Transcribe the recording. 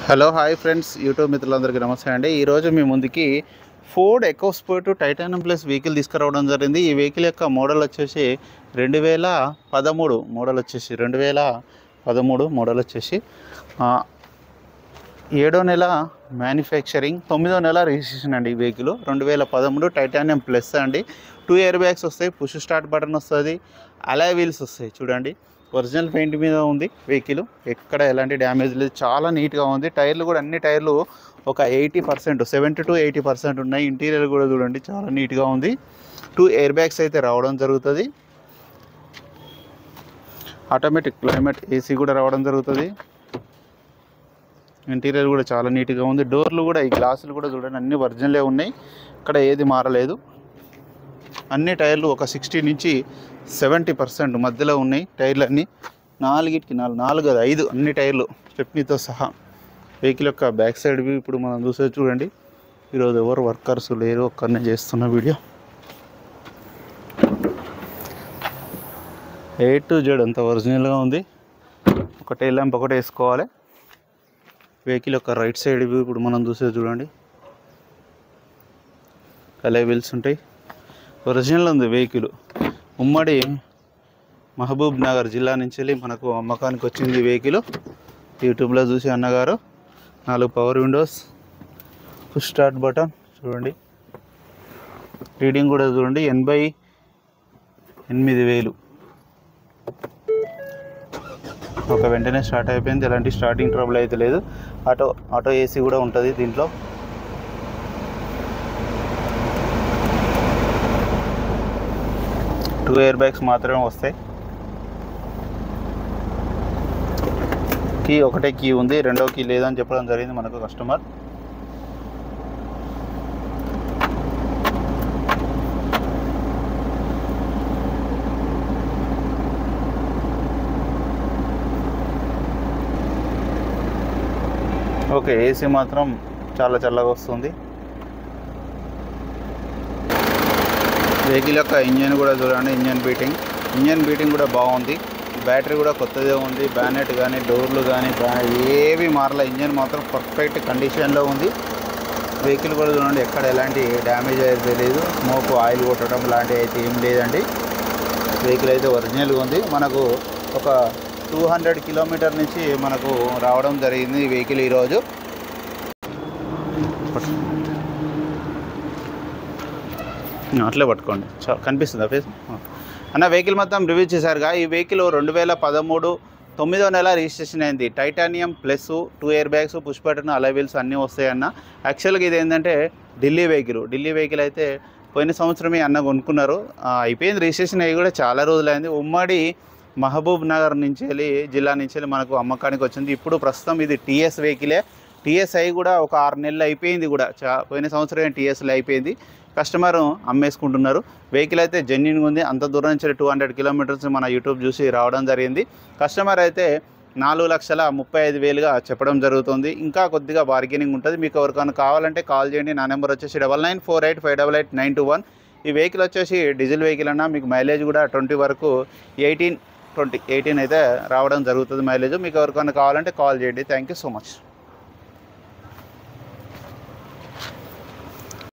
hello hi friends YouTube మిత్రులందరికీ నమస్తే అండి ఈరోజు మీ ముందుకి Ford EcoSport Titanium Plus vehicle తీసుకురావడం జరిగింది ఈ వెహికల్ యొక్క మోడల్ వచ్చేసి రెండు వేల పదమూడు మోడల్ వచ్చేసి రెండు వేల పదమూడు మోడల్ వచ్చేసి ఆ, ఏడో నెల మ్యానుఫ్యాక్చరింగ్ తొమ్మిదో నెల రిజిస్ట్రేషన్ అండి ఈ వెహికల్ రెండు వేల పదమూడు టైటానియం ప్లస్ అండి టూ ఇయర్ బ్యాగ్స్ వస్తాయి పుష్ స్టార్ట్ బటన్ వస్తుంది అలాయ్ వీల్స్ వస్తాయి చూడండి ఒరిజినల్ పెయింట్ మీద ఉంది వెహికల్ ఎక్కడ ఎలాంటి డ్యామేజ్ లేదు చాలా నీట్గా ఉంది టైర్లు కూడా అన్ని టైర్లు ఒక eighty percent seventy to eighty percent ఉన్నాయి ఇంటీరియర్ కూడా చూడండి చాలా నీట్గా ఉంది టూ ఎయిర్ బ్యాగ్స్ అయితే రావడం జరుగుతుంది ఆటోమేటిక్ క్లైమేట్ ఏసీ కూడా రావడం జరుగుతుంది ఇంటీరియర్ కూడా చాలా నీట్గా ఉంది డోర్లు కూడా ఈ గ్లాసులు కూడా చూడండి అన్ని ఒరిజినలే ఉన్నాయి ఇక్కడ ఏది మారలేదు అన్ని టైర్లు ఒక సిక్స్టీ నుంచి సెవెంటీ పర్సెంట్ మధ్యలో ఉన్నాయి టైర్లు అన్నీ నాలుగిటికి నాలుగు నాలుగు కాదు ఐదు అన్ని టైర్లు స్టెప్నీతో సహా వెహికల్ యొక్క బ్యాక్ సైడ్ వ్యూ ఇప్పుడు మనం చూసే చూడండి ఈరోజు ఎవరు వర్కర్స్ లేరు ఒక్కరినే చేస్తున్న వీడియో ఏ టు జెడ్ అంత ఒరిజినల్గా ఉంది ఒక టైల్ ల్యాంప్ ఒకటి వేసుకోవాలి వెహికల్ యొక్క రైట్ సైడ్ వ్యూ ఇప్పుడు మనం చూసేది చూడండి అలే వీల్స్ ఉంటాయి ఒరిజినల్ ఉంది వెహికల్ ఉమ్మడి మహబూబ్ నగర్ జిల్లా నుంచి వెళ్ళి మనకు అమ్మకానికి వచ్చింది ఈ వెహికల్ యూట్యూబ్లో చూసి అన్నగారు నాలుగు power windows push start button చూడండి రీడింగ్ కూడా చూడండి ఎనభై ఎనిమిది వేలు ఒక వెంటనే స్టార్ట్ అయిపోయింది ఎలాంటి స్టార్టింగ్ ట్రబుల్ అయితే లేదు ఆటో ఆటో ఏసీ కూడా ఉంటుంది దీంట్లో టూ ఇయర్ బ్యాగ్స్ మాత్రమే వస్తాయి కీ ఒకటే కీ ఉంది రెండో కీ లేదని చెప్పడం జరిగింది మనకు కస్టమర్ ఓకే ఏసీ మాత్రం చాలా చల్లగా వస్తుంది వెహికల్ యొక్క ఇంజన్ కూడా చూడండి ఇంజన్ బీటింగ్ ఇంజన్ బీటింగ్ కూడా బాగుంది బ్యాటరీ కూడా కొత్తదే ఉంది బ్యానెట్ కానీ డోర్లు కానీ బ్యా- ఏవి మారలే ఇంజన్ మాత్రం పర్ఫెక్ట్ కండిషన్లో ఉంది వెహికల్ కూడా చూడండి ఎక్కడ ఎలాంటి డ్యామేజ్ అయితే లేదు స్మోక్ ఆయిల్ కొట్టడం లాంటివి అయితే ఏం లేదండి వెహికల్ అయితే ఒరిజినల్గా ఉంది మనకు ఒక టూ హండ్రెడ్ కిలోమీటర్ నుంచి మనకు రావడం జరిగింది ఈ వెహికల్ ఈరోజు అట్లే పట్టుకోండి చా కనిపిస్తుందా ఫేస్ అన్న వెహికల్ మొత్తం రివ్యూ చేశారుగా ఈ వెహికల్ రెండు వేల పదమూడు తొమ్మిదో నెల రిజిస్ట్రేషన్ అయింది Titanium Plus two airbags push button alloy wheels అన్నీ వస్తాయన్న యాక్చువల్గా ఇది ఏంటంటే ఢిల్లీ వెహికల్ ఢిల్లీ వెహికల్ అయితే పోయిన సంవత్సరమే అన్న కొనుక్కున్నారు ఆ, అయిపోయింది రిజిస్ట్రేషన్ అయ్యి కూడా చాలా రోజులైంది ఉమ్మడి మహబూబ్ నగర్ నుంచి వెళ్ళి జిల్లా నుంచి వెళ్ళి మనకు అమ్మకానికి వచ్చింది ఇప్పుడు ప్రస్తుతం ఇది టీఎస్ వెహికలే టీఎస్ఐ కూడా ఒక ఆరు నెలలు అయిపోయింది కూడా చా పోయిన సంవత్సరం టీఎస్లో అయిపోయింది కస్టమర్ అమ్మేసుకుంటున్నారు వెహికల్ అయితే జెన్యున్గా ఉంది అంత దూరం నుంచి టూ హండ్రెడ్ కిలోమీటర్స్ మన యూట్యూబ్ చూసి రావడం జరిగింది కస్టమర్ అయితే నాలుగు లక్షల ముప్పై ఐదు వేలుగా చెప్పడం జరుగుతుంది ఇంకా కొద్దిగా బార్గెనింగ్ ఉంటుంది మీకు ఎవరికైనా కావాలంటే కాల్ చేయండి నా నెంబర్ వచ్చేసి double nine four eight five double eight nine two one ఈ వెహికల్ వచ్చేసి డీజిల్ వెహికల్ అన్న మీకు మైలేజ్ కూడా ట్వంటీ వరకు ఎయిటీన్ ట్వంటీ ఎయిటీన్ అయితే రావడం జరుగుతుంది మైలేజ్ మీకు ఎవరికైనా కావాలంటే కాల్ చేయండి థ్యాంక్ యూ సో మచ్